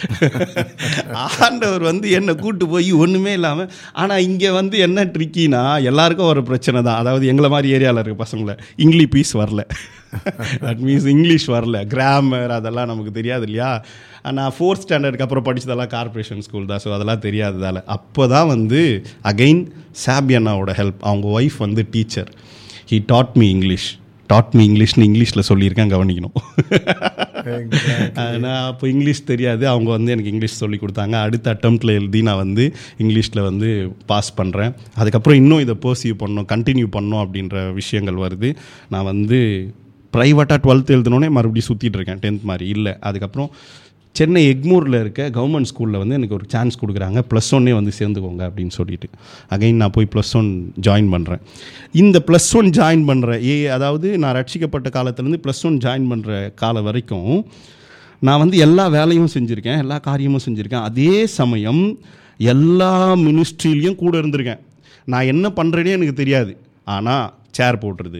ஆண்டவர் வந்து என்னை கூட்டு போய் ஒன்றுமே இல்லாமல் ஆனால் இங்கே வந்து என்ன ட்ரிக்கினா எல்லாருக்கும் ஒரு பிரச்சனை தான் அதாவது எங்களை மாதிரி ஏரியாவில் இருக்க பசங்களை இங்கிலீஷ் பீஸ் வரல தட் மீன்ஸ் இங்கிலீஷ் வரல கிராமர் அதெல்லாம் நமக்கு தெரியாது இல்லையா நான் ஃபோர்த் ஸ்டாண்டர்டுக்கு அப்புறம் படித்ததெல்லாம் கார்ப்பரேஷன் ஸ்கூல் தான் ஸோ அதெல்லாம் தெரியாததால் அப்போ தான் வந்து அகைன் சாபியண்ணாவோட ஹெல்ப் அவங்க ஒய்ஃப் வந்து teacher he taught me English taught me இங்கிலீஷ்னு இங்கிலீஷில் சொல்லியிருக்கேன் கவனிக்கணும் நான் அப்போ இங்கிலீஷ் தெரியாது அவங்க வந்து எனக்கு இங்கிலீஷ் சொல்லி கொடுத்தாங்க அடுத்த அட்டம்ப்டில் எழுதி நான் வந்து இங்கிலீஷில் வந்து பாஸ் பண்ணுறேன் அதுக்கப்புறம் இன்னும் இதை பர்சீவ் பண்ணணும் கண்டினியூ பண்ணணும் அப்படின்ற விஷயங்கள் வருது நான் வந்து ப்ரைவேட்டாக டுவெல்த் எழுதினோடனே மறுபடியும் சுற்றிட்டு இருக்கேன் டென்த் மாதிரி இல்லை அதுக்கப்புறம் சென்னை எக்மூரில் இருக்க கவர்மெண்ட் ஸ்கூலில் வந்து எனக்கு ஒரு சான்ஸ் கொடுக்குறாங்க ப்ளஸ் ஒன்னே வந்து சேர்ந்துக்கோங்க அப்படின்னு சொல்லிட்டு அகைன் நான் போய் ப்ளஸ் ஒன் ஜாயின் பண்ணுறேன் இந்த ப்ளஸ் ஒன் ஜாயின் பண்ணுற ஏ அதாவது நான் ரட்சிக்கப்பட்ட காலத்துலேருந்து ப்ளஸ் ஒன் ஜாயின் பண்ணுற காலம் வரைக்கும் நான் வந்து எல்லா வேலையும் செஞ்சுருக்கேன் எல்லா காரியமும் செஞ்சுருக்கேன் அதே சமயம் எல்லா மினிஸ்ட்ரிலையும் கூட இருந்திருக்கேன் நான் என்ன பண்ணுறேனே எனக்கு தெரியாது ஆனால் சேர் போட்டுறது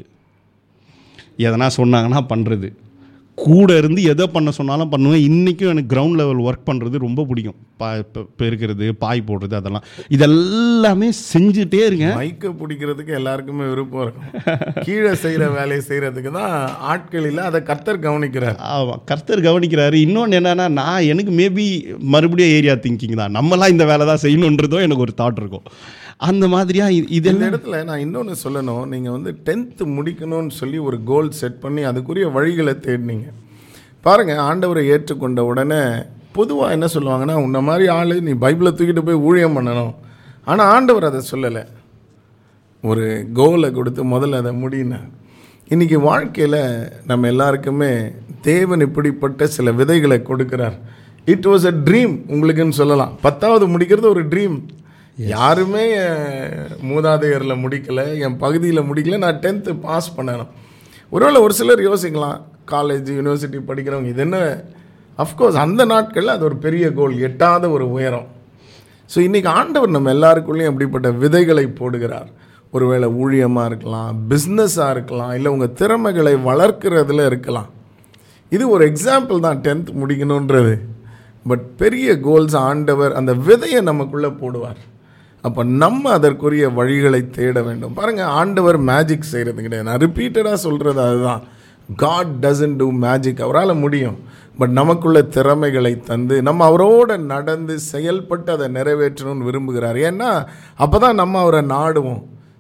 எதனா சொன்னாங்கன்னா பண்ணுறது கூட இருந்து எதை பண்ண சொன்னாலும் பண்ணுவேன் இன்றைக்கும் எனக்கு கிரவுண்ட் லெவல் ஒர்க் பண்ணுறது ரொம்ப பிடிக்கும் பா பெ- பெருக்கிறது பாய் போடுறது அதெல்லாம் இதெல்லாமே செஞ்சுட்டே இருங்க மைக்கை பிடிக்கிறதுக்கு எல்லாருக்குமே விருப்பம் இருக்கும் கீழே செய்கிற வேலையை செய்கிறதுக்கு தான் ஆட்கள் இல்லை அதை கர்த்தர் கவனிக்கிறார் ஆமாம் கர்த்தர் கவனிக்கிறாரு இன்னொன்று என்னன்னா நான் எனக்கு மேபி மறுபடியும் ஏரியா திங்கிங் தான் நம்மலாம் இந்த வேலை தான் செய்யணுன்றதோ எனக்கு ஒரு தாட் இருக்கும் அந்த மாதிரியா இ- இந்த இதெல்லாம் இடத்துல நான் இன்னொன்று சொல்லணும் நீங்கள் வந்து டென்த்து முடிக்கணும்னு சொல்லி ஒரு கோல் செட் பண்ணி அதுக்குரிய வழிகளை தேடினீங்க பாருங்கள் ஆண்டவரை ஏற்றுக்கொண்ட உடனே பொதுவாக என்ன சொல்லுவாங்கன்னா உன்ன மாதிரி ஆள் நீ பைபிளை தூக்கிட்டு போய் ஊழியம் பண்ணணும் ஆனால் ஆண்டவர் அதை சொல்லலை ஒரு கோலை கொடுத்து முதல்ல அதை முடியினார் இன்றைக்கி வாழ்க்கையில் நம்ம எல்லாருக்குமே தேவன் இப்படிப்பட்ட சில விதைகளை கொடுக்கிறார் இட் வாஸ் அ ட்ரீம் உங்களுக்குன்னு சொல்லலாம் பத்தாவது முடிக்கிறது ஒரு ட்ரீம் யாருமே என் மூதாதையரில் முடிக்கலை என் பகுதியில் முடிக்கல நான் டென்த்து பாஸ் பண்ணணும் ஒருவேளை ஒரு சிலர் யோசிக்கலாம் காலேஜ் யூனிவர்சிட்டி படிக்கிறவங்க இது என்ன அஃப்கோர்ஸ் அந்த நாட்களில் அது ஒரு பெரிய கோல் எட்டாத ஒரு உயரம் ஸோ இன்றைக்கி ஆண்டவர் நம்ம எல்லாருக்குள்ளேயும் அப்படிப்பட்ட விதைகளை போடுகிறார் ஒருவேளை ஊழியமாக இருக்கலாம் பிஸ்னஸாக இருக்கலாம் இல்லை உங்கள் திறமைகளை வளர்க்கிறதுல இருக்கலாம் இது ஒரு எக்ஸாம்பிள் தான் டென்த் முடிக்கணுன்றது பட் பெரிய கோல்ஸ் ஆண்டவர் அந்த விதையை நமக்குள்ளே போடுவார் அப்போ நம்ம அதற்குரிய வழிகளை தேட வேண்டும் பாருங்கள் ஆண்டவர் மேஜிக் செய்கிறது கிடையாது நான் ரிப்பீட்டடாக சொல்கிறது அதுதான் காட் டசன்ட் டூ மேஜிக் அவரால் முடியும் பட் நமக்குள்ள திறமைகளை தந்து நம்ம அவரோட நடந்து செயல்பட்டு அதை நிறைவேற்றணும்னு விரும்புகிறார் ஏன்னா அப்போ தான் நம்ம அவரை நாடுவோம்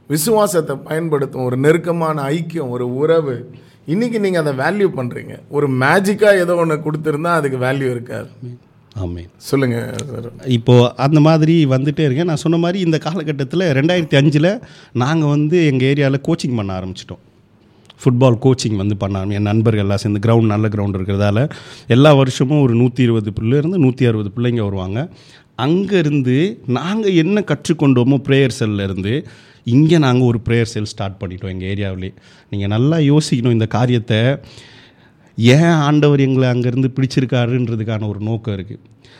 விசுவாசத்தை பயன்படுத்தும் ஒரு நெருக்கமான ஐக்கியம் ஒரு உறவு இன்னைக்கு நீங்கள் அதை வேல்யூ பண்ணுறீங்க ஒரு மேஜிக்காக ஏதோ ஒன்று கொடுத்துருந்தா அதுக்கு வேல்யூ இருக்காது ஆமேன் சொல்லுங்க சார் இப்போது அந்த மாதிரி வந்துட்டே இருக்கேன் நான் சொன்ன மாதிரி இந்த காலகட்டத்தில் ரெண்டாயிரத்தி அஞ்சில் நாங்கள் வந்து எங்கள் ஏரியாவில் கோச்சிங் பண்ண ஆரம்பிச்சிட்டோம் ஃபுட்பால் கோச்சிங் வந்து பண்ண ஆரம்பி என் நண்பர்கள் எல்லாம் சேர்ந்து கிரவுண்ட் நல்ல கிரவுண்ட் இருக்கிறதால எல்லா வருஷமும் ஒரு நூற்றி இருபது பிள்ளைலேருந்து நூற்றி அறுபது பிள்ளைங்க வருவாங்க அங்கேருந்து நாங்கள் என்ன கற்றுக்கொண்டோமோ ப்ரேயர் செல்லேருந்து இங்கே நாங்கள் ஒரு ப்ரேயர் செல் ஸ்டார்ட் பண்ணிட்டோம் எங்கள் ஏரியாவிலே நீங்கள் நல்லா யோசிக்கணும் இந்த காரியத்தை ஏன் ஆண்டவர் எங்களை அங்கேருந்து பிடிச்சிருக்காருன்றதுக்கான ஒரு நோக்கம் இருக்குது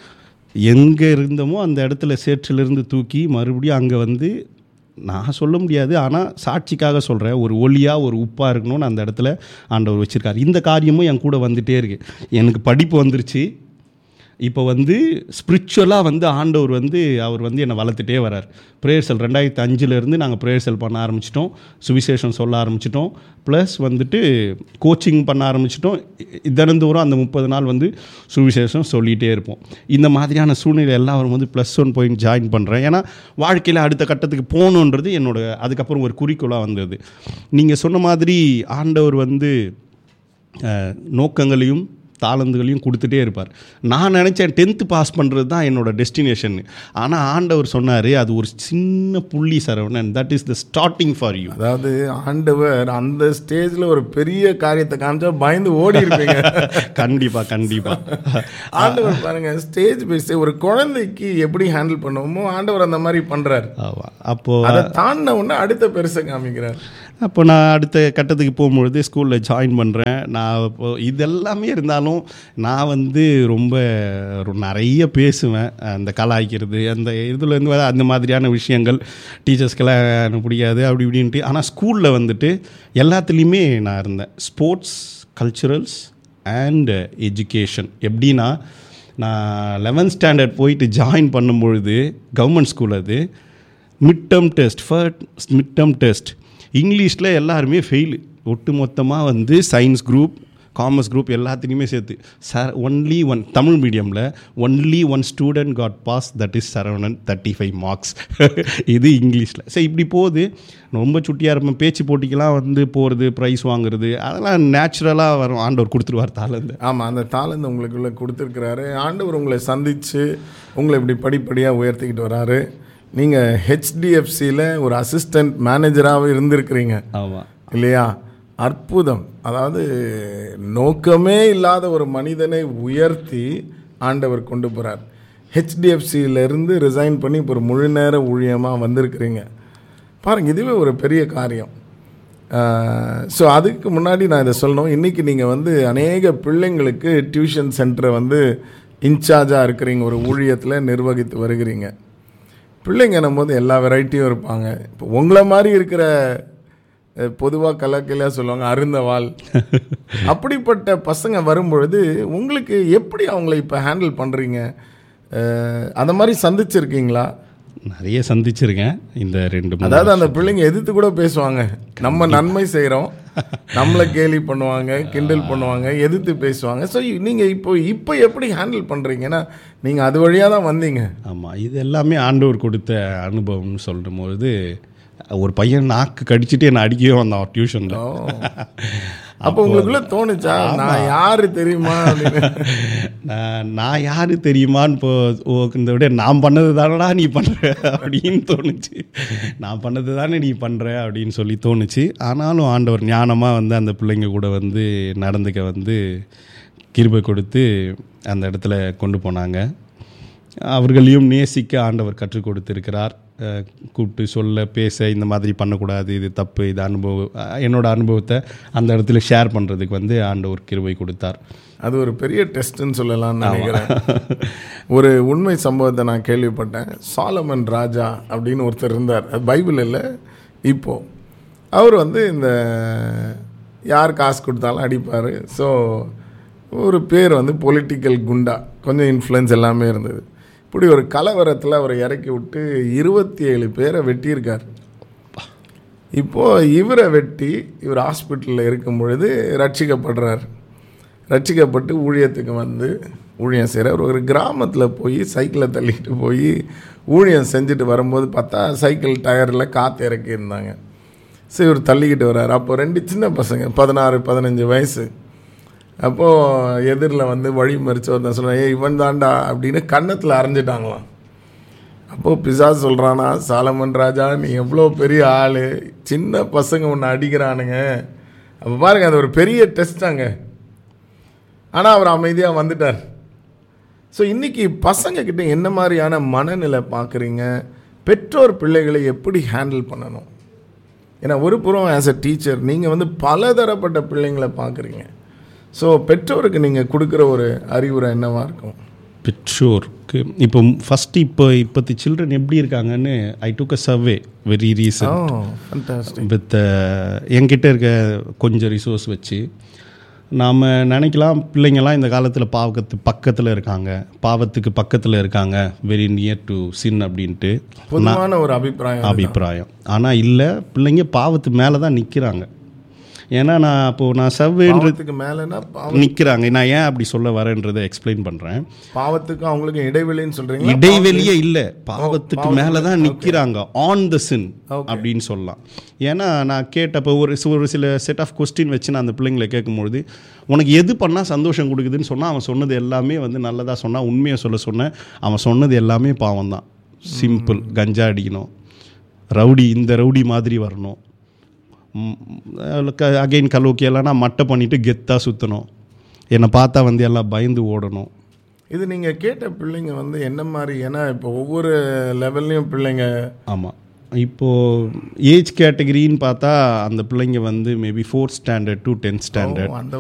எங்கே இருந்தோமோ அந்த இடத்துல சேற்றிலிருந்து தூக்கி மறுபடியும் அங்கே வந்து நான் சொல்ல முடியாது ஆனால் சாட்சிக்காக சொல்கிறேன் ஒரு ஒளியாக ஒரு உப்பாக இருக்கணும்னு அந்த இடத்துல ஆண்டவர் வச்சுருக்காரு இந்த காரியமும் என் கூட வந்துகிட்டே இருக்குது எனக்கு படிப்பு வந்துருச்சு இப்போ வந்து ஸ்பிரிச்சுவலாக வந்து ஆண்டவர் வந்து அவர் வந்து என்னை வளர்த்துட்டே வரார் ப்ரேயர்சல் ரெண்டாயிரத்தி அஞ்சுலேருந்து நாங்கள் ப்ரேயர்சல் பண்ண ஆரம்பிச்சிட்டோம் சுவிசேஷம் சொல்ல ஆரம்பிச்சிட்டோம் ப்ளஸ் வந்துட்டு கோச்சிங் பண்ண ஆரம்பிச்சிட்டோம் தினந்தோறும் அந்த முப்பது நாள் வந்து சுவிசேஷம் சொல்லிகிட்டே இருப்போம் இந்த மாதிரியான சூழ்நிலை எல்லாம் வந்து ப்ளஸ் ஒன் பாயிண்ட் ஜாயின் பண்ணுறேன் ஏன்னா வாழ்க்கையில் அடுத்த கட்டத்துக்கு போகணுன்றது என்னோட அதுக்கப்புறம் ஒரு குறிக்கோளாக வந்தது நீங்கள் சொன்ன மாதிரி ஆண்டவர் வந்து அஹ், நோக்கங்களையும் தாளந்துகளையும் கொடுத்துட்டே இருப்பார் நான் நினச்சேன் டென்த்து பாஸ் பண்ணுறது தான் என்னோட டெஸ்டினேஷன் ஆனால் ஆண்டவர் சொன்னார் அது ஒரு சின்ன புள்ளி Saravanan that is the starting for you அதாவது ஆண்டவர் அந்த ஸ்டேஜில் ஒரு பெரிய காரியத்தை காமிச்சா பயந்து ஓடி இருப்பீங்க கண்டிப்பாக கண்டிப்பாக ஆண்டவர் பாருங்க ஸ்டேஜ் பேஸ் ஒரு குழந்தைக்கு எப்படி ஹேண்டில் பண்ணுவோமோ ஆண்டவர் அந்த மாதிரி பண்றாரு ஆமாம் அப்போது அதை தாண்டின உடனே அடுத்த பெருசை காமிக்கிறார் அப்போ நான் அடுத்த கட்டத்துக்கு போகும்பொழுது ஸ்கூலில் ஜாயின் பண்ணுறேன் நான் இப்போ இதெல்லாமே இருந்தாலும் நான் வந்து ரொம்ப ஒரு நிறைய பேசுவேன் அந்த கலாய்க்கிறது அந்த இதுலேருந்து வர அந்த மாதிரியான விஷயங்கள் டீச்சர்ஸ்க்கெல்லாம் எனக்கு பிடிக்காது அப்படி இப்படின்ட்டு ஆனால் ஸ்கூலில் வந்துட்டு எல்லாத்துலேயுமே நான் இருந்தேன் ஸ்போர்ட்ஸ் கல்ச்சுரல்ஸ் அண்ட் எஜுகேஷன் எப்படின்னா நான் லெவன்த் ஸ்டாண்டர்ட் போயிட்டு ஜாயின் பண்ணும்பொழுது கவர்மெண்ட் ஸ்கூல் அது mid term test first mid term test இங்கிலீஷில் எல்லாருமே ஃபெயிலு ஒட்டு மொத்தமாக வந்து சயின்ஸ் குரூப் காமர்ஸ் குரூப் எல்லாத்துலேயுமே சேர்த்து சார் ஒன்லி ஒன் தமிழ் மீடியமில் only one student got pass that is Saravanan thirty five marks இது இங்கிலீஷில் சரி இப்படி போகுது ரொம்ப சுட்டியாக இருப்பேன் பேச்சு போட்டிக்கெல்லாம் வந்து போகிறது ப்ரைஸ் வாங்குறது அதெல்லாம் நேச்சுரலாக வரும் ஆண்டவர் கொடுத்துருவார் தாளந்து ஆமாம் அந்த தாளந்து உங்களுக்குள்ள கொடுத்துருக்கிறாரு ஆண்டவர் உங்களை சந்தித்து உங்களை இப்படி படிப்படியாக உயர்த்திக்கிட்டு வராரு நீங்கள் ஹெச்டிஎஃப்சியில் ஒரு அசிஸ்டன்ட் மேனேஜராகவும் இருந்திருக்கிறீங்க ஆமாம் இல்லையா அற்புதம் அதாவது நோக்கமே இல்லாத ஒரு மனிதனை உயர்த்தி ஆண்டவர் கொண்டு போகிறார் ஹெச்டிஎஃப்சியிலேருந்து ரிசைன் பண்ணி இப்போ ஒரு முழு நேர ஊழியமாக வந்திருக்கிறீங்க பாருங்க இதுவே ஒரு பெரிய காரியம் ஸோ அதுக்கு முன்னாடி நான் இதை சொல்லணும் இன்றைக்கி நீங்கள் வந்து அநேக பிள்ளைங்களுக்கு டியூஷன் சென்டரை வந்து இன்சார்ஜாக இருக்கிறீங்க ஒரு ஊழியத்தில் நிர்வகித்து வருகிறீங்க பிள்ளைங்கன்னும் போது எல்லா வெரைட்டியும் இருப்பாங்க இப்போ உங்களை மாதிரி இருக்கிற பொதுவாக கலக்கையில சொல்லுவாங்க அருந்தவாள் அப்படிப்பட்ட பசங்க வரும்பொழுது உங்களுக்கு எப்படி அவங்கள இப்போ ஹேண்டில் பண்ணுறீங்க அந்த மாதிரி சந்திச்சிருக்கீங்களா நிறைய சந்திச்சிருக்கேன் இந்த ரெண்டு மூணு அதாவது அந்த பிள்ளைங்க எதிர்த்து கூட பேசுவாங்க நம்ம நன்மை செய்கிறோம் நம்மளை கேலி பண்ணுவாங்க கிண்டல் பண்ணுவாங்க எதிர்த்து பேசுவாங்க ஸோ நீங்கள் இப்போ இப்போ எப்படி ஹேண்டில் பண்ணுறீங்கன்னா நீங்கள் அது வழியாக தான் வந்தீங்க ஆமாம் இது எல்லாமே ஆண்டவர் கொடுத்த அனுபவம்னு சொல்லும்போது ஒரு பையன் நாக்கு கடிச்சிட்டு என்னை அடிக்கவே வந்தான் டியூஷனில் அப்போ உங்களுக்குள்ள தோணுச்சா நான் யாரு தெரியுமா அப்படின்னு நான் நான் யார் தெரியுமான்னு இப்போ ஓ இந்த விட நான் பண்ணது தானடா நீ பண்ணுற அப்படின்னு தோணுச்சு நான் பண்ணது தானே நீ பண்ணுற அப்படின்னு சொல்லி தோணுச்சு ஆனாலும் ஆண்டவர் ஞானமாக வந்து அந்த பிள்ளைங்க கூட வந்து நடந்துக்க வந்து கிருபை கொடுத்து அந்த இடத்துல கொண்டு போனாங்க அவர்களையும் நேசிக்க ஆண்டவர் கற்றுக் கொடுத்திருக்கிறார் அஹ், கூப்பிட்டு சொல்ல பேச இந்த மாதிரி பண்ணக்கூடாது இது தப்பு இது அனுபவம் அஹ், என்னோட அனுபவத்தை அந்த இடத்துல ஷேர் பண்ணுறதுக்கு வந்து ஆண்டவர் கிருபை கொடுத்தார் அது ஒரு பெரிய டெஸ்ட்னு சொல்லலாம்னு நினைக்கிறேன் ஒரு உண்மை சம்பவத்தை நான் கேள்விப்பட்டேன் சாலமன் ராஜா அப்படின்னு ஒருத்தர் இருந்தார் அது பைபிள் இல்லை இப்போ அவர் வந்து இந்த யார் காசு கொடுத்தாலும் அடிப்பார் ஸோ ஒரு பேர் வந்து பொலிட்டிக்கல் குண்டா கொஞ்சம் இன்ஃப்ளூயன்ஸ் எல்லாமே இருந்தது இப்படி ஒரு கலவரத்தில் அவரை இறக்கி விட்டு இருபத்தி ஏழு பேரை வெட்டியிருக்கார் இப்போது இவரை வெட்டி இவர் ஹாஸ்பிட்டலில் இருக்கும் பொழுது ரட்சிக்கப்படுறார் ரட்சிக்கப்பட்டு ஊழியத்துக்கு வந்து ஊழியம் செய்கிறார் ஒரு கிராமத்தில் போய் சைக்கிளை தள்ளிட்டு போய் ஊழியம் செஞ்சுட்டு வரும்போது பார்த்தா சைக்கிள் டயரில் காற்று இறக்கியிருந்தாங்க சரி இவர் தள்ளிக்கிட்டு வர்றாரு அப்போ ரெண்டு சின்ன பசங்க பதினாறு பதினஞ்சு வயசு அப்போது எதிரில் வந்து வழி மறிச்சு ஒருத்தன் சொல்கிறான் ஏய் இவன் தாண்டா அப்படின்னு கன்னத்தில் அரைஞ்சிட்டாங்களாம் அப்போது பிசா சொல்கிறானா சாலமன் ராஜா நீ எவ்வளோ பெரிய ஆள் சின்ன பசங்க உன்னை அடிக்கிறானுங்க அப்போ பாருங்கள் அது ஒரு பெரிய டெஸ்ட்டாங்க ஆனால் அவர் அமைதியாக வந்துட்டார் ஸோ இன்றைக்கி பசங்கக்கிட்ட என்ன மாதிரியான மனநிலை பார்க்குறீங்க பெற்றோர் பிள்ளைகளை எப்படி ஹேண்டில் பண்ணணும் ஏன்னா ஒரு புறம் ஆஸ் அ டீச்சர் நீங்கள் வந்து பலதரப்பட்ட பிள்ளைங்களை பார்க்குறீங்க ஸோ பெற்றோருக்கு நீங்கள் கொடுக்குற ஒரு அறிவுரை என்னவாக இருக்கும் பெற்றோருக்கு இப்போ ஃபஸ்ட்டு இப்போ இப்போத்தி சில்ட்ரன் எப்படி இருக்காங்கன்னு I took a survey very oh recent fantastic with என்கிட்ட இருக்க கொஞ்சம் ரிசோர்ஸ் வச்சு நாம் நினைக்கலாம் பிள்ளைங்கள்லாம் இந்த காலத்தில் பாவத்து பக்கத்தில் இருக்காங்க பாவத்துக்கு பக்கத்தில் இருக்காங்க வெரி நியர் டு சின் அப்படின்ட்டு பொதுவான ஒரு அபிப்பிராயம் அபிப்பிராயம் ஆனால் இல்லை பிள்ளைங்க பாவத்து மேலே தான் நிற்கிறாங்க ஏன்னா நான் அப்போது நான் சர்வேன்றது பாவத்துக்கு மேலேனா பாவம் நிற்கிறாங்க நான் ஏன் அப்படி சொல்ல வரேன்றதை எக்ஸ்பிளைன் பண்ணுறேன் பாவத்துக்கும் அவங்களுக்கும் இடைவெளின்னு சொல்கிறீங்களா இடைவெளியே இல்லை பாவத்துக்கு மேலே தான் நிற்கிறாங்க ஆன் த சின் அப்படின்னு சொல்லலாம் ஏன்னா நான் கேட்டப்போ ஒரு சி- ஒரு சில செட் ஆஃப் கொஸ்டின் வச்சு நான் அந்த பிள்ளைங்களை கேட்கும்பொழுது உனக்கு எது பண்ணால் சந்தோஷம் கொடுக்குதுன்னு சொன்னால் அவன் சொன்னது எல்லாமே வந்து நல்லதாக சொன்னால் உண்மையை சொல்ல சொன்னேன் அவன் சொன்னது எல்லாமே பாவம் தான் சிம்பிள் கஞ்சா அடிக்கணும் ரவுடி இந்த ரவுடி மாதிரி வரணும் அகைன் கலோக்கியெல்லாம் நான் மட்டை பண்ணிவிட்டு கெத்தாக சுற்றணும் என்னை பார்த்தா வந்து எல்லாம் பயந்து ஓடணும் இது நீங்கள் கேட்ட பிள்ளைங்க வந்து என்ன மாதிரி ஏன்னா இப்போ ஒவ்வொரு லெவல்லையும் பிள்ளைங்க ஆமாம் இப்போது ஏஜ் கேட்டகரின்னு பார்த்தா அந்த பிள்ளைங்க வந்து maybe fourth standard to tenth standard அந்த